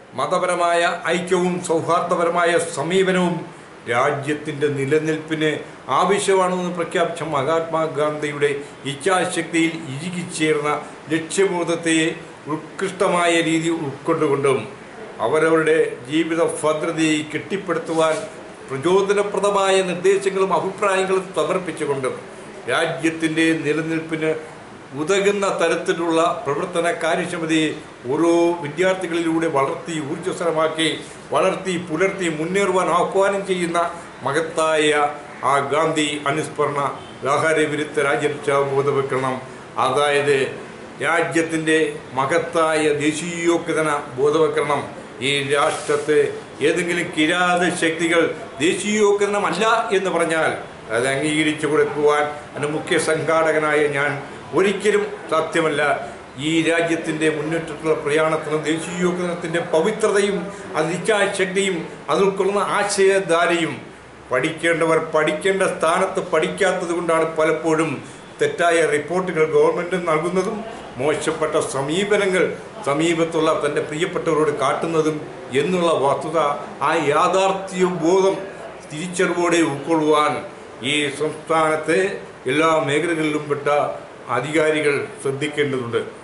മതപരമായ ഐക്യവും സൗഹാർദ്ദപരമായ സമീപനവും രാജ്യത്തിൻ്റെ നിലനിൽപ്പിന് ആവശ്യമാണെന്ന് പ്രഖ്യാപിച്ച മഹാത്മാഗാന്ധിയുടെ ഇച്ഛാശക്തിയിൽ ഇഴുകിച്ചേർന്ന ലക്ഷ്യബോധത്തെ ഉത്കൃഷ്ടമായ രീതി ഉൾക്കൊണ്ടുകൊണ്ടും അവരവരുടെ ജീവിത ഭദ്രതയെ കെട്ടിപ്പടുത്തുവാൻ പ്രചോദനപ്രദമായ നിർദ്ദേശങ്ങളും അഭിപ്രായങ്ങളും സമർപ്പിച്ചുകൊണ്ടും രാജ്യത്തിൻ്റെ നിലനിൽപ്പിന് ഉതകുന്ന തരത്തിലുള്ള പ്രവർത്തന കാര്യക്ഷമതയെ ഓരോ വിദ്യാർത്ഥികളിലൂടെ വളർത്തി ഊർജ്ജസ്വലമാക്കി വളർത്തി പുലർത്തി മുന്നേറുവാൻ ആഹ്വാനം ചെയ്യുന്ന മഹത്തായ ആ ഗാന്ധി അനുസ്മരണ ലഹരി വിരുദ്ധ രാജ്യരക്ഷാ ബോധവൽക്കരണം അതായത് രാജ്യത്തിൻ്റെ മഹത്തായ ദേശീയോദ്ഗ്രഥന ബോധവൽക്കരണം ഈ രാഷ്ട്രത്തെ ഏതെങ്കിലും കിരാത ശക്തികൾ ദേശീയോദ്ഗ്രഥനമല്ല എന്ന് പറഞ്ഞാൽ അത് അംഗീകരിച്ചു കൊടുക്കുവാൻ അതിന് മുഖ്യ സംഘാടകനായ ഞാൻ ഒരിക്കലും സാധ്യമല്ല ഈ രാജ്യത്തിൻ്റെ മുന്നേറ്റത്തിലുള്ള പ്രയാണത്തിനും ദേശീയോദ്ഗ്രഥനത്തിൻ്റെ പവിത്രതയും അത് ഇച്ഛാശക്തിയും അത് ഉൾക്കൊള്ളുന്ന ആശയധാരയും പഠിക്കേണ്ടവർ പഠിക്കേണ്ട സ്ഥാനത്ത് പഠിക്കാത്തത് കൊണ്ടാണ് പലപ്പോഴും തെറ്റായ റിപ്പോർട്ടുകൾ ഗവൺമെൻറ് നൽകുന്നതും മോശപ്പെട്ട സമീപനങ്ങൾ സമീപത്തുള്ള തൻ്റെ പ്രിയപ്പെട്ടവരോട് കാട്ടുന്നതും എന്നുള്ള വസ്തുത ആ യാഥാർത്ഥ്യ ബോധം തിരിച്ചറിവോടെ ഉൾക്കൊള്ളുവാൻ ഈ സംസ്ഥാനത്തെ എല്ലാ മേഖലകളിലും പെട്ട അധികാരികൾ ശ്രദ്ധിക്കേണ്ടതുണ്ട്